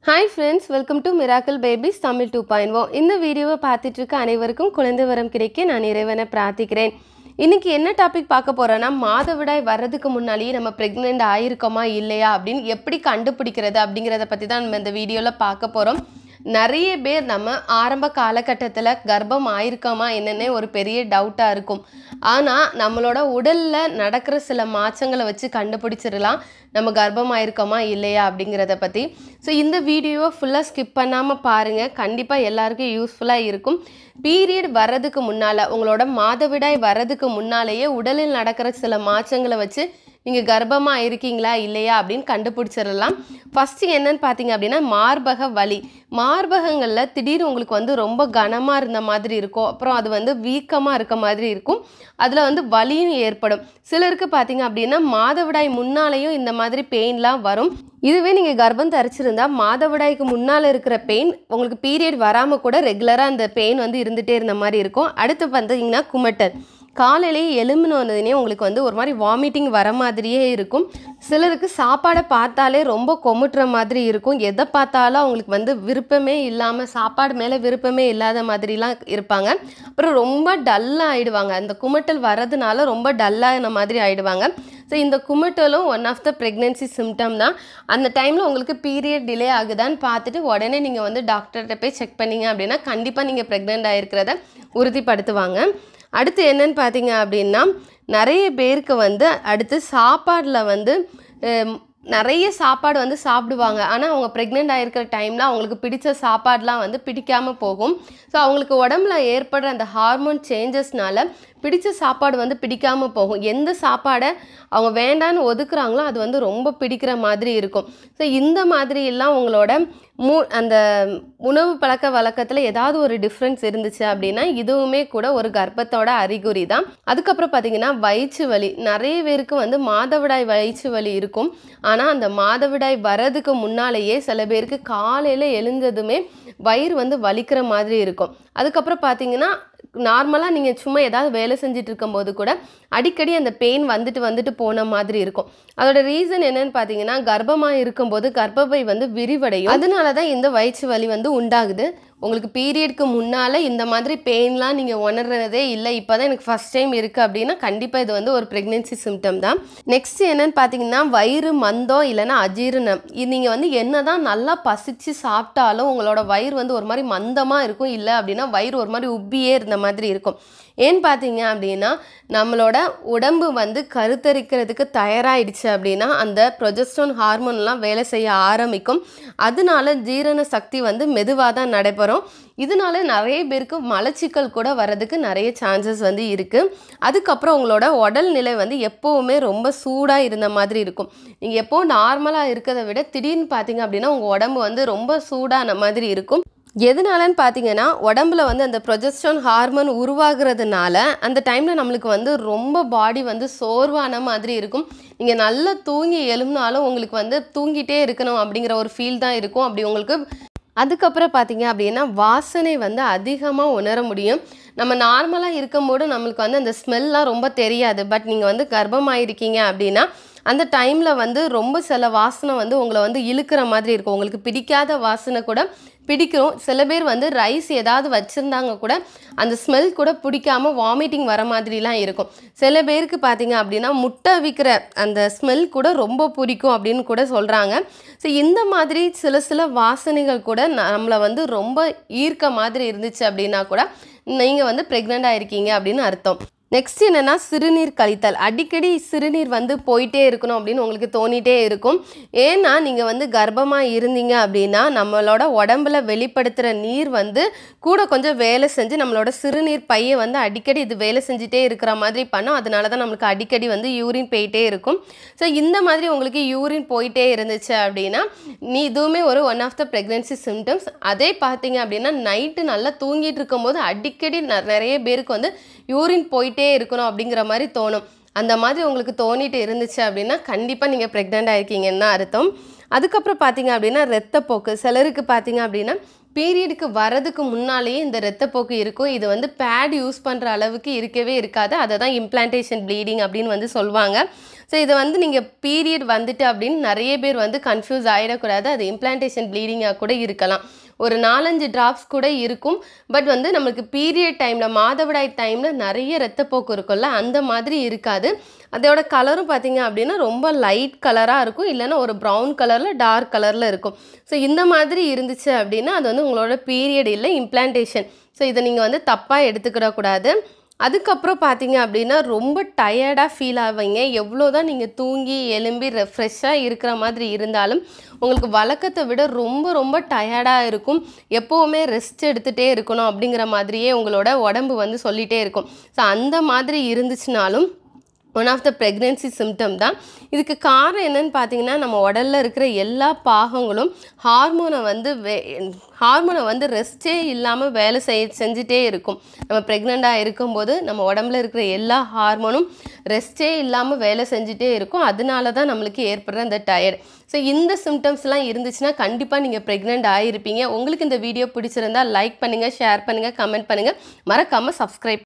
hi friends welcome to Miracle Babies Tamil two point O இந்த வீடியோவை பார்த்துட்டு இருக்க அனைவருக்கும் குழந்தை வரம் கிடைக்க நான் இறைவனை பிரார்த்திக்கிறேன் இன்னைக்கு என்ன டாபிக் பார்க்க போறோம்னா மாதவிடாய் வர்றதுக்கு முன்னாடியே நம்ம ப்ரெக்னென்ட் ஆயிருக்கோமா இல்லையா அப்படின்னு எப்படி கண்டுபிடிக்கிறது அப்படிங்கிறத பற்றி தான் நம்ம இந்த வீடியோவில் பார்க்க போகிறோம் நிறைய பேர் நம்ம ஆரம்ப காலகட்டத்தில் கர்ப்பம் ஆயிருக்கோமா என்னன்னே ஒரு பெரிய டவுட்டாக இருக்கும் ஆனால் நம்மளோட உடலில் நடக்கிற சில மாற்றங்களை வச்சு கண்டுபிடிச்சிடலாம் நம்ம கர்ப்பம் ஆயிருக்கோமா இல்லையா அப்படிங்கிறத பற்றி ஸோ இந்த வீடியோவை ஃபுல்லாக ஸ்கிப் பண்ணாமல் பாருங்கள் கண்டிப்பாக எல்லாருக்கும் யூஸ்ஃபுல்லாக இருக்கும் பீரியட் வர்றதுக்கு முன்னால் உங்களோட மாதவிடாய் வர்றதுக்கு முன்னாலேயே உடலில் நடக்கிற சில மாற்றங்களை வச்சு நீங்கள் கர்ப்பமாக இருக்கீங்களா இல்லையா அப்படின்னு கண்டுபிடிச்சிடலாம் ஃபஸ்ட்டு என்னன்னு பார்த்தீங்க அப்படின்னா மார்பக வலி மார்பகங்களில் திடீர்னு உங்களுக்கு வந்து ரொம்ப கனமாக இருந்த மாதிரி இருக்கும் அப்புறம் அது வந்து வீக்கமாக இருக்க மாதிரி இருக்கும் அதில் வந்து வலியும் ஏற்படும் சிலருக்கு பார்த்தீங்க அப்படின்னா மாதவிடாய் முன்னாலேயும் இந்த மாதிரி பெயின்லாம் வரும் இதுவே நீங்கள் கர்ப்பம் தரிச்சிருந்தா மாதவிடாய்க்கு முன்னால் இருக்கிற பெயின் உங்களுக்கு பீரியட் வராமல் கூட ரெகுலராக அந்த பெயின் வந்து இருந்துகிட்டே இருந்த மாதிரி இருக்கும் அடுத்து பார்த்தீங்கன்னா குமட்டல் காலையிலேயே எலும்பினோடனே உங்களுக்கு வந்து ஒரு மாதிரி வாமிட்டிங் வர மாதிரியே இருக்கும் சிலருக்கு சாப்பாடை பார்த்தாலே ரொம்ப கொமுட்டுற மாதிரி இருக்கும் எதை பார்த்தாலும் அவங்களுக்கு வந்து விருப்பமே இல்லாமல் சாப்பாடு மேலே விருப்பமே இல்லாத மாதிரிலாம் இருப்பாங்க அப்புறம் ரொம்ப டல்லாக ஆயிடுவாங்க அந்த குமட்டல் வர்றதுனால ரொம்ப டல்லான மாதிரி ஆயிடுவாங்க ஸோ இந்த குமட்டலும் one of the pregnancy symptom தான் அந்த டைமில் உங்களுக்கு பீரியட் டிலே ஆகுதான்னு பார்த்துட்டு உடனே நீங்கள் வந்து டாக்டர்கிட்ட போய் செக் பண்ணீங்க அப்படின்னா கண்டிப்பாக நீங்கள் ப்ரெக்னென்ட் ஆகிருக்கிறத உறுதிப்படுத்துவாங்க அடுத்து என்னன்னு பார்த்தீங்க அப்படின்னா நிறைய பேருக்கு வந்து அடுத்து சாப்பாடில் வந்து ஹம், நிறைய சாப்பாடு வந்து சாப்பிடுவாங்க ஆனால் அவங்க ப்ரெக்னென்ட் ஆகிருக்கிற டைமில் அவங்களுக்கு பிடிச்ச சாப்பாடெலாம் வந்து பிடிக்காமல் போகும் ஸோ அவங்களுக்கு உடம்புல ஏற்படுற அந்த ஹார்மோன் சேஞ்சஸ்னால பிடிச்ச சாப்பாடு வந்து பிடிக்காமல் போகும் எந்த சாப்பாடை அவங்க வேண்டான்னு ஒதுக்குறாங்களோ அது வந்து ரொம்ப பிடிக்கிற மாதிரி இருக்கும் ஸோ இந்த மாதிரி எல்லாம் உங்களோட மூ அந்த உணவு பழக்க வழக்கத்தில் ஏதாவது ஒரு டிஃப்ரென்ஸ் இருந்துச்சு அப்படின்னா இதுவுமே கூட ஒரு கர்ப்பத்தோட அறிகுறி தான் அதுக்கப்புறம் பார்த்தீங்கன்னா வயிற்று வலி நிறைய பேருக்கு வந்து மாதவிடாய் வயிற்று வலி இருக்கும் ஆனால் அந்த மாதவிடாய் வரதுக்கு முன்னாலேயே சில பேருக்கு காலையில் எழுந்ததுமே வயிறு வந்து வலிக்கிற மாதிரி இருக்கும் அதுக்கப்புறம் பார்த்தீங்கன்னா நார்மலாக நீங்கள் சும்மா ஏதாவது வேலை செஞ்சுட்டு இருக்கும்போது கூட அடிக்கடி அந்த பெயின் வந்துட்டு வந்துட்டு போன மாதிரி இருக்கும் அதோட ரீசன் என்னன்னு பார்த்தீங்கன்னா கர்ப்பமாக இருக்கும்போது கர்ப்பப்பை வந்து விரிவடையும் அதனால தான் இந்த வயிற்று வலி வந்து உண்டாகுது உங்களுக்கு பீரியட்க்கு முன்னால் இந்த மாதிரி பெயின்லாம் நீங்கள் உணர்றதே இல்லை இப்போ தான் எனக்கு ஃபஸ்ட் டைம் இருக்குது அப்படின்னா கண்டிப்பாக இது வந்து ஒரு ப்ரெக்னென்சி சிம்டம் தான் நெக்ஸ்ட் என்னன்னு பார்த்தீங்கன்னா வயிறு மந்தம் இல்லைன்னா அஜீரணம் இது நீங்கள் வந்து என்ன தான் நல்லா பசிச்சு சாப்பிட்டாலும் உங்களோட வயிறு வந்து ஒரு மாதிரி மந்தமாக இருக்கும் இல்லை அப்படின்னா வயிறு ஒரு மாதிரி உப்பியே இருந்த மாதிரி இருக்கும் ஏன்னு பார்த்தீங்க அப்படின்னா நம்மளோட உடம்பு வந்து கருத்தரிக்கிறதுக்கு தயாராகிடுச்சு அப்படின்னா அந்த ப்ரொஜெஸ்ட்ரோன் ஹார்மோன்லாம் வேலை செய்ய ஆரம்பிக்கும் அதனால ஜீரண சக்தி வந்து மெதுவாக தான் நடைபெறும் இதனால நிறைய பேருக்கு மலச்சிக்கல் கூட வர்றதுக்கு நிறைய சான்சஸ் வந்து இருக்குது அதுக்கப்புறம் உங்களோட உடல் நிலை வந்து எப்போவுமே ரொம்ப சூடாக இருந்த மாதிரி இருக்கும் நீங்கள் எப்போ நார்மலாக இருக்கிறத விட திடீர்னு பார்த்தீங்க அப்படின்னா உங்கள் உடம்பு வந்து ரொம்ப சூடான மாதிரி இருக்கும் எதனாலன்னு பார்த்தீங்கன்னா உடம்புல வந்து அந்த ப்ரொஜெஸ்ட்ரான் ஹார்மோன் உருவாகிறதுனால அந்த டைமில் நம்மளுக்கு வந்து ரொம்ப பாடி வந்து சோர்வான மாதிரி இருக்கும் நீங்கள் நல்லா தூங்கி எழும்பினாலும் உங்களுக்கு வந்து தூங்கிட்டே இருக்கணும் அப்படிங்கிற ஒரு ஃபீல் தான் இருக்கும் அப்படி உங்களுக்கு அதுக்கப்புறம் பார்த்தீங்க அப்படின்னா வாசனை வந்து அதிகமாக உணர முடியும் நம்ம நார்மலாக இருக்கும்போது நம்மளுக்கு வந்து அந்த ஸ்மெல்லாம் ரொம்ப தெரியாது பட் நீங்கள் வந்து கர்ப்பமாயிருக்கீங்க அப்படின்னா அந்த டைமில் வந்து ரொம்ப சில வாசனை வந்து உங்களை வந்து இழுக்கிற மாதிரி இருக்கும் உங்களுக்கு பிடிக்காத வாசனை கூட பிடிக்கும் சில பேர் வந்து ரைஸ் ஏதாவது வச்சுருந்தாங்க கூட அந்த ஸ்மெல் கூட பிடிக்காம வாமிட்டிங் வர மாதிரிலாம் இருக்கும் சில பேருக்கு பார்த்தீங்க அப்படின்னா முட்டை விற்கிற அந்த ஸ்மெல் கூட ரொம்ப பிடிக்கும் அப்படின்னு கூட சொல்கிறாங்க ஸோ இந்த மாதிரி சில சில வாசனைகள் கூட நம்மளை வந்து ரொம்ப ஈர்க்க மாதிரி இருந்துச்சு அப்படின்னா கூட நீங்கள் வந்து ப்ரெக்னெண்ட் ஆயிருக்கீங்க அப்படின்னு அர்த்தம் நெக்ஸ்ட் என்னென்னா சிறுநீர் கழித்தல் அடிக்கடி சிறுநீர் வந்து போயிட்டே இருக்கணும் அப்படின்னு உங்களுக்கு தோணிட்டே இருக்கும் ஏன்னா நீங்கள் வந்து கர்ப்பமாக இருந்தீங்க அப்படின்னா நம்மளோட உடம்புல வெளிப்படுத்துகிற நீர் வந்து கூட கொஞ்சம் வேலை செஞ்சு நம்மளோட சிறுநீர் பையை வந்து அடிக்கடி இது வேலை செஞ்சுட்டே இருக்கிற மாதிரி பண்ணும் அதனால தான் நம்மளுக்கு அடிக்கடி வந்து யூரின் போயிட்டே இருக்கும் ஸோ இந்த மாதிரி உங்களுக்கு யூரின் போயிட்டே இருந்துச்சு அப்படின்னா நீ இதுவுமே ஒரு one of the pregnancy symptoms அதே பார்த்தீங்க அப்படின்னா நைட்டு நல்லா தூங்கிட்டு இருக்கும்போது அடிக்கடி ந- நிறைய பேருக்கு வந்து யூரின் போயிட்டே இருக்கணும் அப்படிங்கிற மாதிரி தோணும் அந்த மாதிரி உங்களுக்கு தோணிட்டு இருந்துச்சு அப்படின்னா கண்டிப்பாக நீங்கள் ப்ரெக்னென்ட் ஆயிருக்கீங்கன்னு தான் அர்த்தம் அதுக்கப்புறம் பார்த்தீங்க அப்படின்னா ரத்தப்போக்கு சிலருக்கு பார்த்தீங்க அப்படின்னா பீரியடுக்கு வரதுக்கு முன்னாலேயே இந்த ரத்தப்போக்கு இருக்கும் இது வந்து பேட் யூஸ் பண்ணுற அளவுக்கு இருக்கவே இருக்காது அதை தான் இம்ப்ளான்டேஷன் ப்ளீடிங் அப்படின்னு வந்து சொல்லுவாங்க ஸோ இதை வந்து நீங்கள் பீரியட் வந்துட்டு அப்படின்னு நிறைய பேர் வந்து கன்ஃபியூஸ் ஆகிடக்கூடாது அது இம்ப்ளான்டேஷன் ப்ளீடிங்காக கூட இருக்கலாம் ஒரு நாலஞ்சு ட்ராப்ஸ் கூட இருக்கும் பட் வந்து நம்மளுக்கு பீரியட் டைமில் மாதவிடாய் டைமில் நிறைய ரத்தப்போக்கு இருக்கும்ல அந்த மாதிரி இருக்காது அதோட கலரும் பார்த்தீங்க அப்படின்னா ரொம்ப லைட் கலராக இருக்கும் இல்லைன்னா ஒரு ப்ரௌன் கலரில் டார்க் கலரில் இருக்கும் ஸோ இந்த மாதிரி இருந்துச்சு அப்படின்னா அது வந்து உங்களோட பீரியட் இல்லை இம்ப்ளான்டேஷன் ஸோ இதை நீங்கள் வந்து தப்பாக எடுத்துக்கிடக்கூடாது அதுக்கப்புறம் பார்த்தீங்க அப்படின்னா ரொம்ப டயர்டாக ஃபீல் ஆவீங்க எவ்வளோ தான் நீங்கள் தூங்கி எலும்பி ரெஃப்ரெஷ்ஷாக இருக்கிற மாதிரி இருந்தாலும் உங்களுக்கு வழக்கத்தை விட ரொம்ப ரொம்ப டயர்டாக இருக்கும் எப்போவுமே ரெஸ்ட் எடுத்துகிட்டே இருக்கணும் அப்படிங்கிற மாதிரியே உங்களோட உடம்பு வந்து சொல்லிகிட்டே இருக்கும் ஸோ அந்த மாதிரி இருந்துச்சுனாலும் one of the pregnancy symptom தான் இதுக்கு காரணம் என்னன்னு பார்த்தீங்கன்னா நம்ம உடலில் இருக்கிற எல்லா பாகங்களும் ஹார்மோனை வந்து வே ஹார்மோனை வந்து ரெஸ்ட்டே இல்லாமல் வேலை செய் செஞ்சுட்டே இருக்கும் நம்ம ப்ரெக்னெண்ட்டாக இருக்கும்போது நம்ம உடம்புல இருக்கிற எல்லா ஹார்மோனும் ரெஸ்ட்டே இல்லாமல் வேலை செஞ்சுட்டே இருக்கும் அதனால தான் நம்மளுக்கு ஏற்படுற அந்த டயர்ட் ஸோ இந்த சிம்டம்ஸ்லாம் இருந்துச்சுன்னா கண்டிப்பாக நீங்கள் ப்ரெக்னென்ட் ஆகிருப்பீங்க உங்களுக்கு இந்த வீடியோ பிடிச்சிருந்தா லைக் பண்ணுங்கள் ஷேர் பண்ணுங்கள் கமெண்ட் பண்ணுங்கள் மறக்காமல் சப்ஸ்கிரைப்